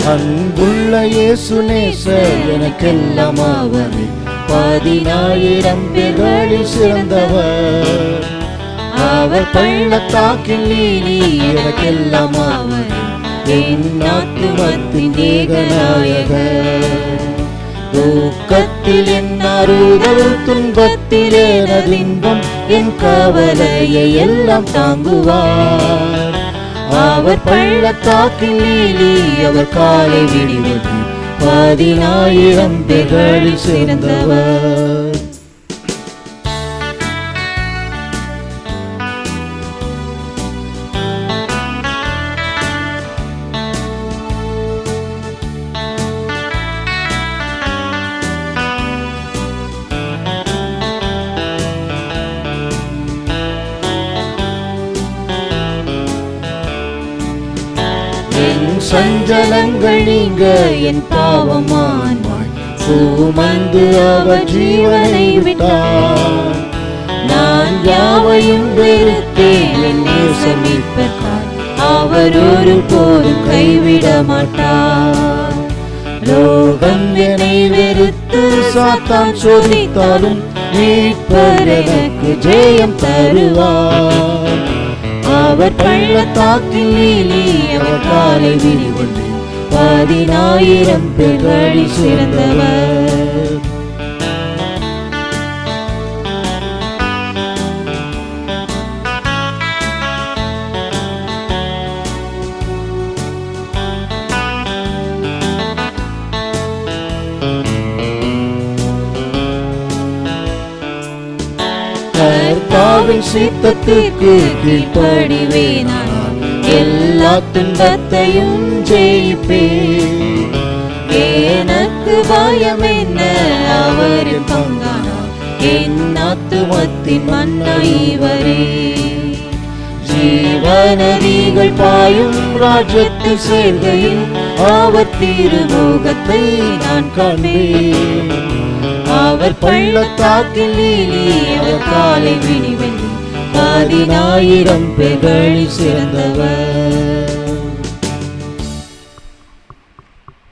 அன்புள்ள இயேசு நேசர் எனக்கெல்லாம் அவரே பதினாயிரம் பேர்களில் சிறந்தவர் அவர் பள்ளத்தாக்கில் நீலி எனக்கெல்லாம் அவரே என் ஆத்துமத்தின் ஏகநாயகர் தூக்கத்தில் என் அறுதல் துன்பத்தில் எனதின்பம் என் கவலையை எல்லாம் தாங்குவார் அவர் பள்ளத்தாக்கில் நீலி அவர் காலை விடுவது பதினாயிரம் பேர்களில் சிறந்தவர் என் சஞ்சலங்கள் நீங்க என் பாவமான்வாய் சுமந்து அவர் ஜீவனை விட்டார் நான் யாவையும் வெறுத்தேன் என் நேசமிப்பதால் அவர் ஒரு போதும் கைவிட மாட்டார் லோகம் என்னை வெறுத்து சாத்தான் சோதித்தாலும் மீட்பர் எனக்கு ஜெயம் தருவார் அவர் பள்ளத்தாக்கில் நீலி அவர் காலை விரிவொன்று பதினாயிரம் பேர்களில் சிறந்தவர் கர்த்தாவின் சித்தத்துக்கு கீழ்ப்படிவேனானால் எல்லா துன்பத்தையும் ஜெயிப்பேன் எனக்கு பயம் என்ன அவரின் பங்கானால் என் ஆத்துமத்தின் மன்னாய்வரே ஜீவநதிகள் பாயும் ராஜ்யத்தில் சேர்கையில் அவர் திருமுகத்தை நான் காண்பேன் அவர் பள்ளத்தாக்கில் நீலி அவர் காலை விடிவெள்ளி பதினாயிரம் பேர்களில் சிறந்தவர்